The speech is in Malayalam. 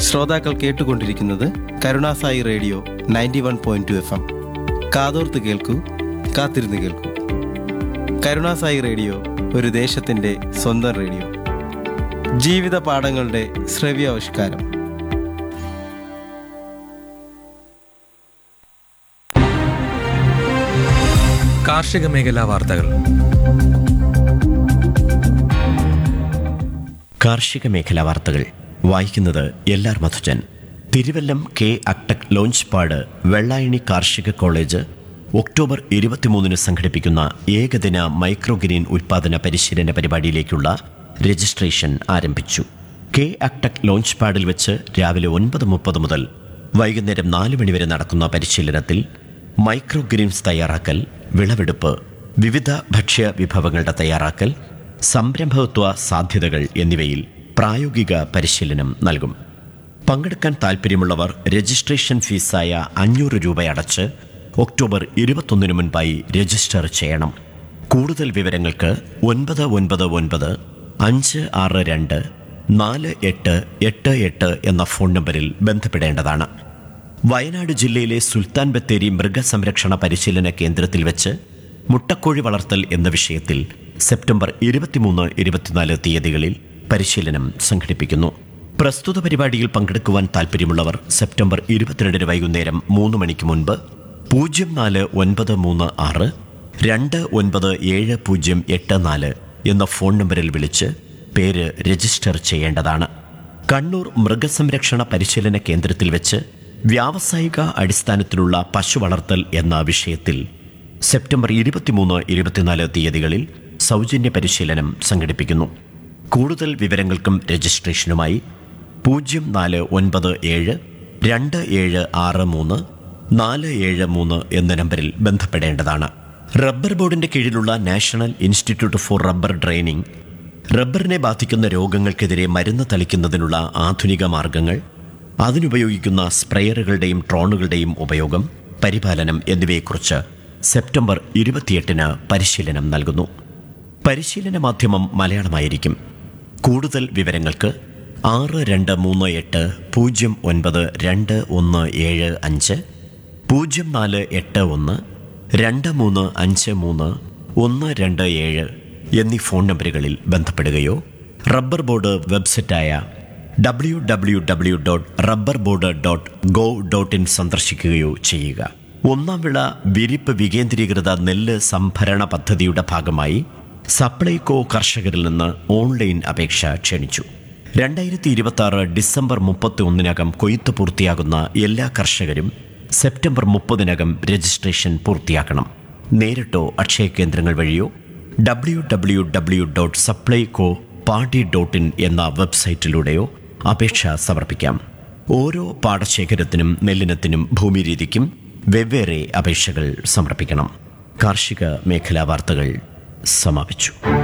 ശ്രോതാക്കൾ കേട്ടുകൊണ്ടിരിക്കുന്നത് Karunasai radio ninety one point two F M കാതോർത്ത് കേൾക്കൂ കാത്തിരുന്ന് കേൾക്കൂ കരുണാസായി റേഡിയോ ഒരു ദേശത്തിൻ്റെ സ്വന്തം റേഡിയോ ജീവിത പാഠങ്ങളുടെ ശ്രവ്യാവിഷ്കാരം കാർഷിക മേഖലാ വാർത്തകൾ കാർഷിക മേഖലാ വാർത്തകൾ വായിക്കുന്നത് എല്ലാർ Madhujan Thiruvallam K agtech launch pad Vellayani കാർഷിക കോളേജ് ഒക്ടോബർ ഇരുപത്തിമൂന്നിന് സംഘടിപ്പിക്കുന്ന ഏകദിന മൈക്രോഗ്രീൻ ഉൽപാദന പരിശീലന പരിപാടിയിലേക്കുള്ള രജിസ്ട്രേഷൻ ആരംഭിച്ചു കെ അക്ടക് ലോഞ്ച് പാഡിൽ വെച്ച് രാവിലെ ഒൻപത് മുപ്പത് മുതൽ വൈകുന്നേരം നാല് മണിവരെ നടക്കുന്ന പരിശീലനത്തിൽ മൈക്രോഗ്രീൻസ് തയ്യാറാക്കൽ വിളവെടുപ്പ് വിവിധ ഭക്ഷ്യ വിഭവങ്ങളുടെ തയ്യാറാക്കൽ സംരംഭകത്വ സാധ്യതകൾ എന്നിവയിൽ പ്രായോഗിക പരിശീലനം നൽകും പങ്കെടുക്കാൻ താൽപ്പര്യമുള്ളവർ രജിസ്ട്രേഷൻ ഫീസായ അഞ്ഞൂറ് രൂപ അടച്ച് ഒക്ടോബർ ഇരുപത്തൊന്നിന് മുൻപായി രജിസ്റ്റർ ചെയ്യണം കൂടുതൽ വിവരങ്ങൾക്ക് ഒൻപത് ഒൻപത് ഒൻപത് അഞ്ച് ആറ് രണ്ട് നാല് എട്ട് എട്ട് എട്ട് എന്ന ഫോൺ നമ്പറിൽ ബന്ധപ്പെടേണ്ടതാണ് വയനാട് ജില്ലയിലെ സുൽത്താൻ ബത്തേരി മൃഗസംരക്ഷണ പരിശീലന കേന്ദ്രത്തിൽ വെച്ച് മുട്ടക്കോഴി വളർത്തൽ എന്ന വിഷയത്തിൽ സെപ്റ്റംബർ ഇരുപത്തിമൂന്ന് ഇരുപത്തിനാല് തീയതികളിൽ പരിശീലനം സംഘടിപ്പിക്കുന്നു പ്രസ്തുത പരിപാടിയിൽ പങ്കെടുക്കുവാൻ താൽപ്പര്യമുള്ളവർ സെപ്റ്റംബർ ഇരുപത്തിരണ്ടിന് വൈകുന്നേരം മൂന്ന് മണിക്ക് മുൻപ് പൂജ്യം നാല് ഒൻപത് മൂന്ന് ആറ് രണ്ട് ഒൻപത് ഏഴ് പൂജ്യം എട്ട് നാല് എന്ന ഫോൺ നമ്പറിൽ വിളിച്ച് പേര് രജിസ്റ്റർ ചെയ്യേണ്ടതാണ് കണ്ണൂർ മൃഗസംരക്ഷണ പരിശീലന കേന്ദ്രത്തിൽ വെച്ച് വ്യാവസായിക അടിസ്ഥാനത്തിലുള്ള പശു വളർത്തൽ എന്ന വിഷയത്തിൽ സെപ്റ്റംബർ ഇരുപത്തിമൂന്ന് ഇരുപത്തിനാല് തീയതികളിൽ സൗജന്യ പരിശീലനം സംഘടിപ്പിക്കുന്നു കൂടുതൽ വിവരങ്ങൾക്കും രജിസ്ട്രേഷനുമായി പൂജ്യം നാല് ഒൻപത് ഏഴ് രണ്ട് ഏഴ് ആറ് മൂന്ന് നാല് ഏഴ് മൂന്ന് എന്ന നമ്പറിൽ ബന്ധപ്പെടേണ്ടതാണ് റബ്ബർ ബോർഡിന്റെ കീഴിലുള്ള national institute for rubber training റബ്ബറിനെ ബാധിക്കുന്ന രോഗങ്ങൾക്കെതിരെ മരുന്ന് തളിക്കുന്നതിനുള്ള ആധുനിക മാർഗങ്ങൾ അതിനുപയോഗിക്കുന്ന സ്പ്രെയറുകളുടെയും ട്രോണുകളുടെയും ഉപയോഗം പരിപാലനം എന്നിവയെക്കുറിച്ച് സെപ്റ്റംബർ ഇരുപത്തിയെട്ടിന് പരിശീലനം നൽകുന്നു പരിശീലന മാധ്യമം മലയാളമായിരിക്കും കൂടുതൽ വിവരങ്ങൾക്ക് ആറ് രണ്ട് മൂന്ന് എട്ട് പൂജ്യം ഒൻപത് രണ്ട് ഒന്ന് ഏഴ് അഞ്ച് പൂജ്യം നാല് എട്ട് ഒന്ന് രണ്ട് മൂന്ന് അഞ്ച് മൂന്ന് ഒന്ന് രണ്ട് ഏഴ് എന്നീ ഫോൺ നമ്പറുകളിൽ ബന്ധപ്പെടുകയോ റബ്ബർ ബോർഡ് വെബ്സൈറ്റായ W W W dot rubber board dot gov dot in സന്ദർശിക്കുകയോ ചെയ്യുക ഒന്നാം വിള വിരിപ്പ് വികേന്ദ്രീകൃത നെല്ല് സംഭരണ പദ്ധതിയുടെ ഭാഗമായി സപ്ലൈകോ കർഷകരിൽ നിന്ന് ഓൺലൈൻ അപേക്ഷ ക്ഷണിച്ചു രണ്ടായിരത്തി ഇരുപത്തി ആറ് ഡിസംബർ മുപ്പത്തി ഒന്നിനകം കൊയ്ത്ത് പൂർത്തിയാകുന്ന എല്ലാ കർഷകരും സെപ്റ്റംബർ മുപ്പതിനകം രജിസ്ട്രേഷൻ പൂർത്തിയാക്കണം നേരിട്ടോ അക്ഷയ കേന്ദ്രങ്ങൾ വഴിയോ W W W dot Supplyco party dot in എന്ന വെബ്സൈറ്റിലൂടെയോ അപേക്ഷ സമർപ്പിക്കാം ഓരോ പാടശേഖരത്തിനും നെല്ലിനത്തിനും ഭൂമിരീതിക്കും വെവ്വേറെ അപേക്ഷകൾ സമർപ്പിക്കണം കാർഷിക മേഖലാ വാർത്തകൾ സമാപിച്ചു